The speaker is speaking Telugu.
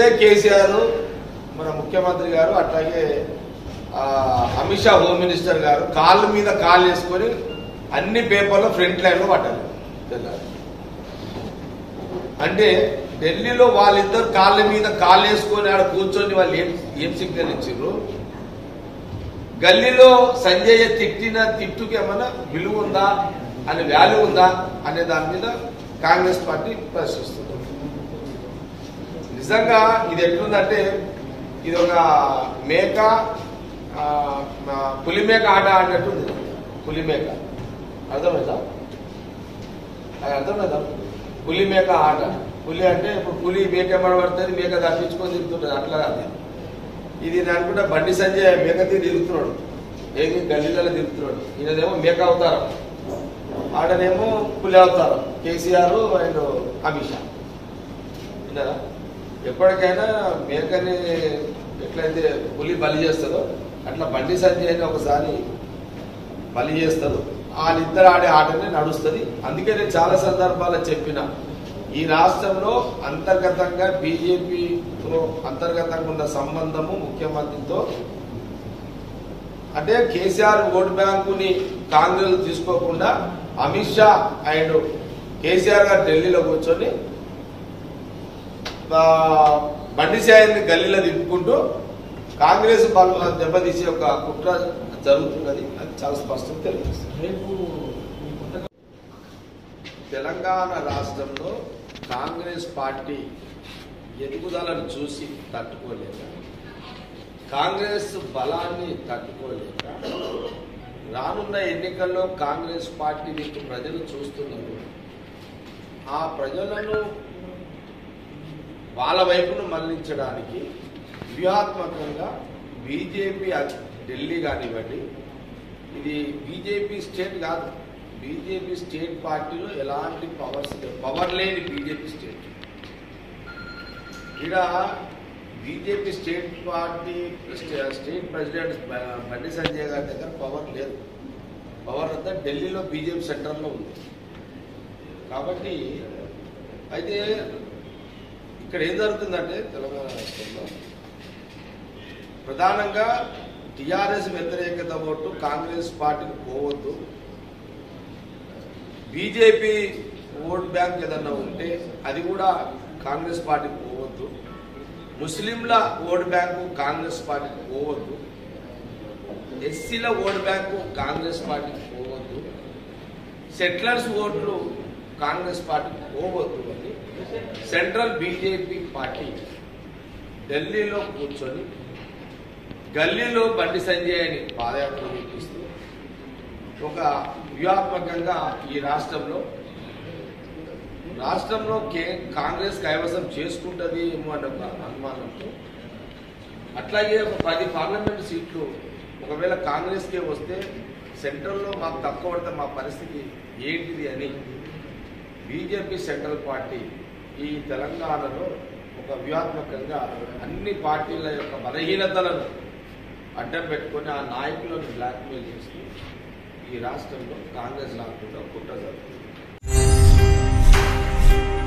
కేసీఆర్ మన ముఖ్యమంత్రి గారు అట్లాగే ఆ, అమిత్ షా హోమ్ మినిస్టర్ గారు కాళ్ళ మీద కాళ్ళు వేసుకొని అన్ని పేపర్లో ఫ్రంట్ లైన్లో పడ్డారు తెల్లారి. అంటే ఢిల్లీలో వాళ్ళిద్దరు కాళ్ళ మీద కాళ్ళు వేసుకొని ఆడ కూర్చొని వాళ్ళు ఏం ఏం సిగ్నల్ ఇచ్చారు గల్లీలో సంజయ్ తిట్టిన తిట్టుకి ఏమైనా విలువ ఉందా అనే వాల్యూ ఉందా అనే దాని మీద కాంగ్రెస్ పార్టీ ప్రశ్నిస్తుంది నిజంగా ఇది ఎట్లుందంటే ఇది ఒక మేక ఆ, ఆ, పులి మేక ఆట ఆడినట్టుంది పులి మేక అర్థమైందా అది అర్థమైందా పులి మేక ఆట పులి అంటే ఇప్పుడు పులి మేక పడుతుంది మేక తప్పించుకొని తిరుగుతుంటుంది అట్లా కాదు ఇది నేను అనుకుంటా బండి సంజయ్ మేక తీరు తిరుగుతున్నాడు ఏది గల్లీలలో తిరుగుతున్నాడు ఈయనదేమో మేక అవతారం ఆడనేమో పులి అవతారం కేసీఆర్ అండ్ అమిత్ షా విన్నారా ఎప్పటికైనా మేకని ఎట్లయితే పులి బలి చేస్తుందో అట్లా బండి సంజయ్ని ఒకసారి బలి చేస్తారు వాళ్ళిద్దరు ఆడే ఆటనే నడుస్తుంది అందుకే నేను చాలా సందర్భాల్లో చెప్పిన ఈ రాష్ట్రంలో అంతర్గతంగా బీజేపీతో అంతర్గతంగా ఉన్న సంబంధము ముఖ్యమంత్రితో అంటే కేసీఆర్ ఓటు బ్యాంకుని కాంగ్రెస్ తీసుకోకుండా అమిత్ షా అండ్ కేసీఆర్ గారు ఢిల్లీలో కూర్చొని ఆ, బండి సాయాన్ని గల్లీలో తిప్పుకుంటూ కాంగ్రెస్ బల దెబ్బతీసే ఒక కుట్ర జరుగుతున్నది అది చాలా స్పష్టంగా తెలియజేస్తుంది రేపు ఈ కొత్త తెలంగాణ రాష్ట్రంలో కాంగ్రెస్ పార్టీ ఎదుగుదలను చూసి తట్టుకోలేక కాంగ్రెస్ బలాన్ని తట్టుకోలేక రానున్న ఎన్నికల్లో కాంగ్రెస్ పార్టీ నీకు ప్రజలు చూస్తున్నారు ఆ ప్రజలను వాళ్ళ వైపును మళ్లించడానికి వ్యూహాత్మకంగా బీజేపీ అ- ఢిల్లీ కానివ్వండి ఇది బీజేపీ స్టేట్ కాదు బీజేపీ స్టేట్ పార్టీలో ఎలాంటి పవర్స్ లేవు పవర్ లేని బీజేపీ స్టేట్ ఇక్కడ బీజేపీ స్టేట్ పార్టీ స్టే- స్టేట్ ప్రెసిడెంట్ బ- బండి సంజయ్ గారి దగ్గర పవర్ లేదు పవర్ అంతా ఢిల్లీలో బీజేపీ సెంటర్లో ఉంది కాబట్టి అయితే ఇక్కడ ఏం జరుగుతుందంటే తెలంగాణ రాష్ట్రంలో ప్రధానంగా టిఆర్ఎస్ వ్యతిరేకత ఓటు కాంగ్రెస్ పార్టీకి పోవద్దు బీజేపీ ఓట్ బ్యాంక్ ఏదన్నా ఉంటే అది కూడా కాంగ్రెస్ పార్టీకి పోవద్దు ముస్లింల ఓట్ బ్యాంకు కాంగ్రెస్ పార్టీకి పోవద్దు ఎస్సీల ఓట్ బ్యాంకు కాంగ్రెస్ పార్టీకి పోవద్దు సెటిలర్స్ ఓట్లు కాంగ్రెస్ పార్టీకి పోవద్దు అని సెంట్రల్ బీజేపీ పార్టీ ఢిల్లీలో కూర్చొని గల్లీలో బండి సంజయ్ అని పాదయాత్ర చూపిస్తూ ఒక వ్యూహాత్మకంగా ఈ రాష్ట్రంలో రాష్ట్రంలో కే కాంగ్రెస్ కైవసం చేసుకుంటుంది ఏమో అనే ఒక అనుమానంతో అట్లాగే ఒక పది పార్లమెంట్ సీట్లు ఒకవేళ కాంగ్రెస్కే వస్తే సెంట్రల్లో మాకు తక్కువ పడితే మా పరిస్థితి ఏంటిది అని బీజేపీ సెంట్రల్ పార్టీ ఈ తెలంగాణలో ఒక వ్యూహాత్మకంగా అన్ని పార్టీల యొక్క బలహీనతలను అడ్డం పెట్టుకొని ఆ నాయకులను బ్లాక్మెయిల్ చేస్తూ ఈ రాష్ట్రంలో కాంగ్రెస్ లాక్కుండా కుట్ర జరుగుతుంది